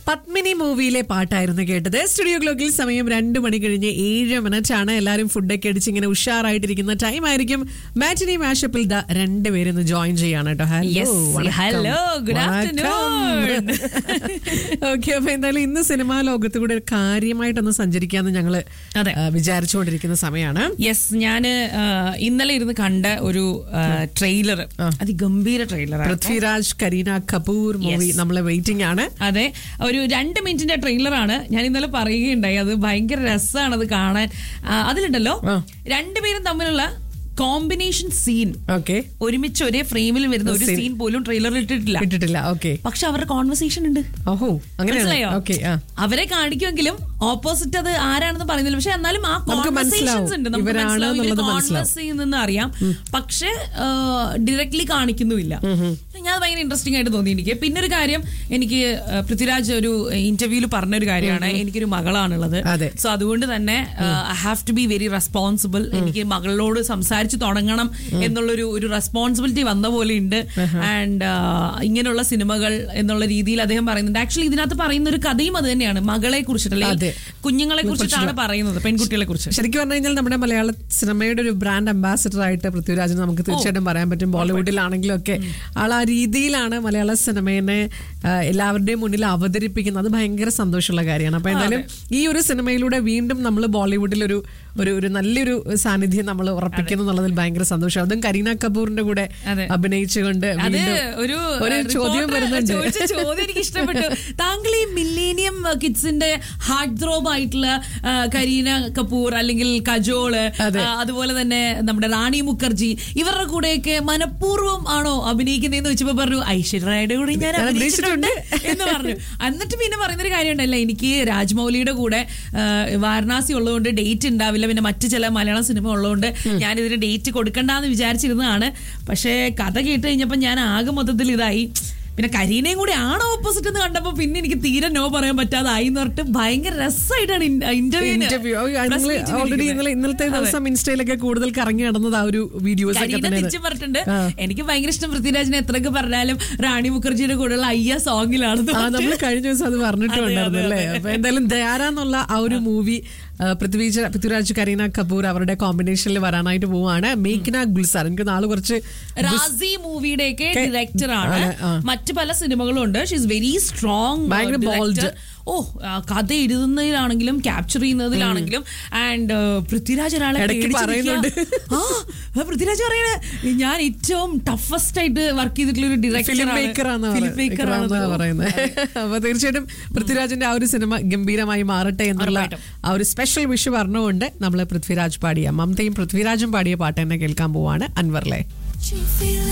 പത്മിനി മൂവിയിലെ പാട്ടായിരുന്നു കേട്ടത് സ്റ്റുഡിയോ ക്ലോക്കിൽ സമയം രണ്ട് മണി കഴിഞ്ഞ് ഏഴ് മിനിറ്റ് ആണ് എല്ലാവരും ഫുഡൊക്കെ അടിച്ച് ഇങ്ങനെ ഉഷാറായിട്ടിരിക്കുന്ന ടൈം ആയിരിക്കും മാറ്റിനി മാഷപ്പിൽ ദ രണ്ടുപേരും ജോയിൻ ചെയ്യാണ് കേട്ടോ Yes. Hello. Good afternoon. Okay അപ്പൊ എന്തായാലും ഇന്ന് സിനിമാ ലോകത്ത് കൂടെ കാര്യമായിട്ടൊന്ന് സഞ്ചരിക്കാന്ന് ഞങ്ങള് അതെ. ആ, വിചാരിച്ചുകൊണ്ടിരിക്കുന്ന സമയമാണ് യെസ് ഞാന് ആ, ഇന്നലെ ഇരുന്ന് കണ്ട ഒരു ട്രെയിലർ അതിഗംഭീര trailer Prithviraj Kareena Kapoor movie Yes. നമ്മളെ വെയിറ്റിംഗ് ആണ് അതെ ഒരു രണ്ട് മിനിറ്റിന്റെ ട്രെയിലറാണ് ഞാൻ ഇന്നലെ പറയുകയുണ്ടായി അത് ഭയങ്കര രസമാണ് അത് കാണാൻ ആ, അതിലുണ്ടല്ലോ ആ. രണ്ടുപേരും തമ്മിലുള്ള കോമ്പിനേഷൻ സീൻ ഓക്കെ ഒരുമിച്ച് ഒരേ ഫ്രെയിമിൽ വരുന്ന ഒരു Scene. സീൻ പോലും ട്രെയിലറിൽ ഇട്ടിട്ടില്ല ഇട്ടിട്ടില്ല ഓക്കെ പക്ഷെ അവരുടെ കോൺവെർസേഷൻ ഉണ്ട് ഓഹോ അങ്ങനെയാണ് മനസ്സിലായോ ഓക്കെ ആ അവരെ കാണിക്കുമെങ്കിലും ഓപ്പോസിറ്റ് അത് ആരാണെന്ന് പറയുന്നില്ല പക്ഷെ എന്നാലും ആ നമുക്ക് കോൺവെർസേഷൻസ് മനസ്സിലാവും. ഉണ്ട് നമുക്ക് ഇവരാണ് മനസ്സിലാവും ഇവര് എന്നുള്ളത് കോൺവെർസ് മനസ്സിലാവും. ചെയ്യുന്നെന്ന് അറിയാം പക്ഷെ ഡയറക്ട്ലി കാണിക്കുന്നുമില്ല ഞാൻ ഭയങ്കര ഇൻട്രസ്റ്റിംഗ് ആയിട്ട് തോന്നി എനിക്ക് പിന്നെ ഒരു കാര്യം എനിക്ക് ആ, പൃഥ്വിരാജ് ഒരു ഇന്റർവ്യൂവിൽ പറഞ്ഞൊരു കാര്യമാണ് എനിക്കൊരു മകളാണുള്ളത് അതെ. സോ അതുകൊണ്ട് തന്നെ I have to be very responsible എനിക്ക് മകളോട് സംസാരിച്ച് തുടങ്ങണം എന്നുള്ളൊരു ഒരു റെസ്പോൺസിബിലിറ്റി വന്ന പോലെ ഉണ്ട് ആൻഡ് ഇങ്ങനെയുള്ള സിനിമകൾ എന്നുള്ള രീതിയിൽ അദ്ദേഹം പറയുന്നുണ്ട് ആക്ച്വലി ഇതിനകത്ത് പറയുന്ന ഒരു കഥയും അത് തന്നെയാണ് മകളെ കുറിച്ചിട്ട് അതെ. അല്ലെങ്കിൽ കുഞ്ഞുങ്ങളെ കുറിച്ചിട്ടാണ് പറയുന്നത് പെൺകുട്ടികളെ കുറിച്ച് ശരിക്കും പറഞ്ഞു കഴിഞ്ഞാൽ നമ്മുടെ മലയാള സിനിമയുടെ ഒരു ബ്രാൻഡ് അംബാസിഡർ ആയിട്ട് പൃഥ്വിരാജിന് നമുക്ക് തീർച്ചയായിട്ടും പറയാൻ പറ്റും ബോളിവുഡിലാണെങ്കിലും ഒക്കെ ആൾ ആ രീതിയിലാണ് മലയാള സിനിമയെ ആ, എല്ലാവരുടെയും മുന്നിൽ അവതരിപ്പിക്കുന്നത് അത് ഭയങ്കര സന്തോഷമുള്ള കാര്യമാണ് അപ്പൊ എന്തായാലും ഈ ഒരു സിനിമയിലൂടെ വീണ്ടും നമ്മൾ ബോളിവുഡിൽ ഒരു ഒരു ഒരു നല്ലൊരു സാന്നിധ്യം നമ്മൾ ഉറപ്പിക്കുന്നു എന്നുള്ളതിൽ ഭയങ്കര സന്തോഷം അതും കരീന കപൂറിന്റെ കൂടെ അതെ. അഭിനയിച്ചുകൊണ്ട് അത് വീണ്ടും ഒരു ഒരു ചോദ്യം reporter വരുന്നുണ്ട് ചോദിച്ച ചോദ്യം എനിക്ക് ഇഷ്ടപ്പെട്ടു താങ്കൾ ഈ മില്ലേനിയം കിഡ്സിന്റെ ഹാർട്ട് ത്രോബ് ആയിട്ടുള്ള ആ, കരീന കപൂർ അല്ലെങ്കിൽ കജോള് അതെ. ആ, അതുപോലെ തന്നെ നമ്മുടെ റാണി മുഖർജി ഇവരുടെ കൂടെയൊക്കെ മനഃപൂർവ്വം ആണോ അഭിനയിക്കുന്നതെന്ന് വെച്ചപ്പോ പറഞ്ഞു ഐശ്വര്യയുടെ കൂടെ ഞാൻ ഞാൻ അഭിനയിച്ചിട്ടുണ്ട് എന്ന് പറഞ്ഞു എന്നിട്ട് പിന്നെ പറയുന്നൊരു കാര്യമുണ്ടല്ലോ എനിക്ക് രാജ്മൗലിയുടെ കൂടെ ആ, വാരണാസി ഉള്ളതുകൊണ്ട് ഡേറ്റ് ഉണ്ടാവില്ല പിന്നെ മറ്റു ചില മലയാളം സിനിമ ഉള്ളതുകൊണ്ട് ഞാൻ ഇതിന് ഡേറ്റ് കൊടുക്കണ്ടെന്ന് വിചാരിച്ചിരുന്നതാണ് പക്ഷേ കഥ കേട്ട് കഴിഞ്ഞപ്പോൾ ഞാൻ ആകെ മൊത്തത്തിൽ ഇതായി പിന്നെ കരീനയും കൂടി ആണ് ഓപ്പോസിറ്റ് എന്ന് കണ്ടപ്പോൾ പിന്നെ എനിക്ക് തീരെ നോ പറയാൻ പറ്റാതായി എന്ന് പറഞ്ഞിട്ട് ഭയങ്കര രസമായിട്ടാണ് ഇന്റർവ്യൂ ഓൾറെഡി ഇന്നലെ ഇന്നലത്തെ ദിവസം ഇൻസ്റ്റയിലൊക്കെ കൂടുതൽ കറങ്ങി നടന്നത് ആ ഒരു വീഡിയോസ് ഒക്കെ കരീന തന്നെ തിരിച്ചു പറഞ്ഞിട്ടുണ്ട് എനിക്ക് ഭയങ്കര ഇഷ്ടം പൃഥ്വിരാജിനെ എത്രയൊക്കെ പറഞ്ഞാലും റാണി മുഖർജിയുടെ കൂടെയുള്ള അയ്യ സോങ്ങിലാണ് ആ നമ്മൾ കഴിഞ്ഞ ദിവസം അത് പറഞ്ഞിട്ടുണ്ടായിരുന്നു അല്ലേ അപ്പൊ എന്തായാലും ദയാര എന്നുള്ള ആ ഒരു മൂവി പൃഥ്വിരാജ് പൃഥ്വിരാജ് കരീന കപൂർ അവരുടെ കോമ്പിനേഷനിൽ വരാനായിട്ട് പോവാണ് മേക്കിന ഗുൽസാർ എനിക്ക് നാളെ കുറച്ച് റാസി മൂവിയുടെയൊക്കെ ഒക്കെ ഡയറക്ടർ ആണ് ആണ്, ആ. മറ്റു പല സിനിമകളും ഉണ്ട് ഷീസ് വെരി സ്ട്രോങ് ഭയങ്കര bold. ഓ ആ, കഥ എഴുതുന്നതിലാണെങ്കിലും ക്യാപ്ചർ ചെയ്യുന്നതിലാണെങ്കിലും ആൻഡ് പൃഥ്വിരാജ് ഒരാളെ ഇടയ്ക്ക് പേടിച്ചിരിക്കുക. പറയുന്നുണ്ട്. ആ പൃഥ്വിരാജ് പറയണേ ഞാൻ ഏറ്റവും ടഫസ്റ്റ് ആയിട്ട് വർക്ക് ചെയ്തിട്ടുള്ള ഒരു ഫിലിം മേക്കർ ആണ് ഫിലിം മേക്കർ പറയുന്നത് അപ്പൊ തീർച്ചയായിട്ടും പൃഥ്വിരാജിന്റെ ആ ഒരു സിനിമ ഗംഭീരമായി മാറട്ടെ എന്നുള്ള ആ ഒരു സ്പെഷ്യൽ വിഷ് പറഞ്ഞുകൊണ്ട് നമ്മൾ പൃഥ്വിരാജ് പാടിയ മമതയും പൃഥ്വിരാജും പാടിയ പാട്ട് തന്നെ കേൾക്കാൻ പോവാണ് അൻവറിലെ You feel